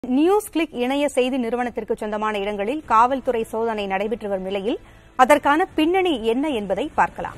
news click இணைய செய்தி நிறுவனத்திற்கு சொந்தமான இடங்களில் காவல்துறை சோதனை நடைபெற்று வரும் நிலையில் அதற்கான பின்னணி என்ன என்பதை பார்க்கலாம்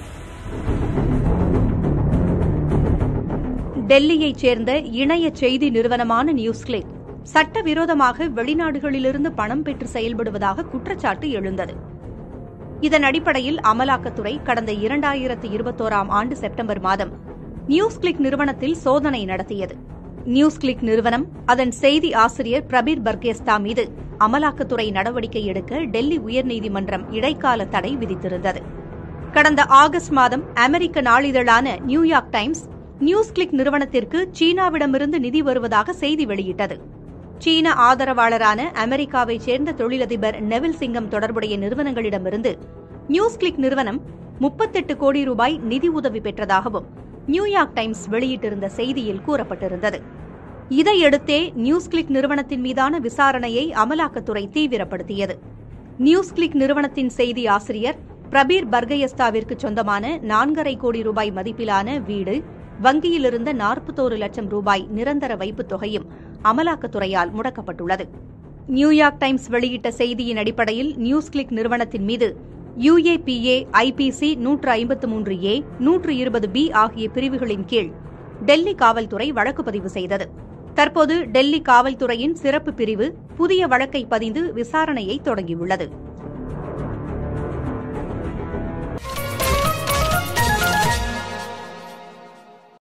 டெல்லியைச் சேர்ந்த இணைய செய்தி நிறுவனமான நியூஸ் கிளிக் சட்டவிரோதமாக வெளிநாடுகளிலிருந்து பணம் பெற்று செயல்படுவதாக குற்றச்சாட்டு எழுந்தது இதன் அடிப்படையில் அமலாக்கத்துறை கடந்த இரண்டாயிரத்து இருபத்தோராம் ஆண்டு செப்டம்பர் மாதம் நியூஸ் கிளிக் நிறுவனத்தில் சோதனை நடத்தியது நியூஸ் கிளிக் நிறுவனம் அதன் செய்தி ஆசிரியர் பிரபீர் பர்கேஸ்தா மீது அமலாக்கத்துறை நடவடிக்கை எடுக்க டெல்லி உயர்நீதிமன்றம் இடைக்கால தடை விதித்திருந்தது கடந்த ஆகஸ்ட் மாதம் அமெரிக்க நாளிதழான நியூயார்க் டைம்ஸ் நியூஸ் கிளிக் நிறுவனத்திற்கு சீனாவிடமிருந்து நிதி வருவதாக செய்தி வெளியிட்டது சீன ஆதரவாளரான அமெரிக்காவைச் சேர்ந்த தொழிலதிபர் நெவில் சிங்கம் தொடர்புடைய நிறுவனங்களிடமிருந்து நியூஸ் கிளிக் நிறுவனம் முப்பத்தெட்டு கோடி ரூபாய் நிதி உதவி பெற்றதாகவும் நியூயார்க் டைம்ஸ் வெளியிட்டிருந்த செய்தியில் கூறப்பட்டிருந்தது இதையடுத்தே நியூஸ் கிளிக் நிறுவனத்தின் மீதான விசாரணையை அமலாக்கத்துறை தீவிரப்படுத்தியது நியூஸ் கிளிக் நிறுவனத்தின் செய்தி ஆசிரியர் பிரபீர் பர்கயஸ்தாவிற்கு சொந்தமான நான்கரை கோடி ரூபாய் மதிப்பிலான வீடு வங்கியிலிருந்த நாற்பத்தோரு லட்சம் ரூபாய் நிரந்தர வைப்புத் தொகையும் அமலாக்கத்துறையால் முடக்கப்பட்டுள்ளது நியூயார்க் டைம்ஸ் வெளியிட்ட செய்தியின் அடிப்படையில் நியூஸ் கிளிக் நிறுவனத்தின் மீது யுஏபிஏ ஐபிசி நூற்று ஐம்பத்து மூன்று ஏ நூற்று இருபது பி ஆகிய பிரிவுகளின் கீழ் டெல்லி காவல்துறை வழக்கு பதிவு செய்தது தற்போது டெல்லி காவல்துறையின் சிறப்பு பிரிவு புதிய வழக்கை பதிந்து விசாரணையை தொடங்கியுள்ளது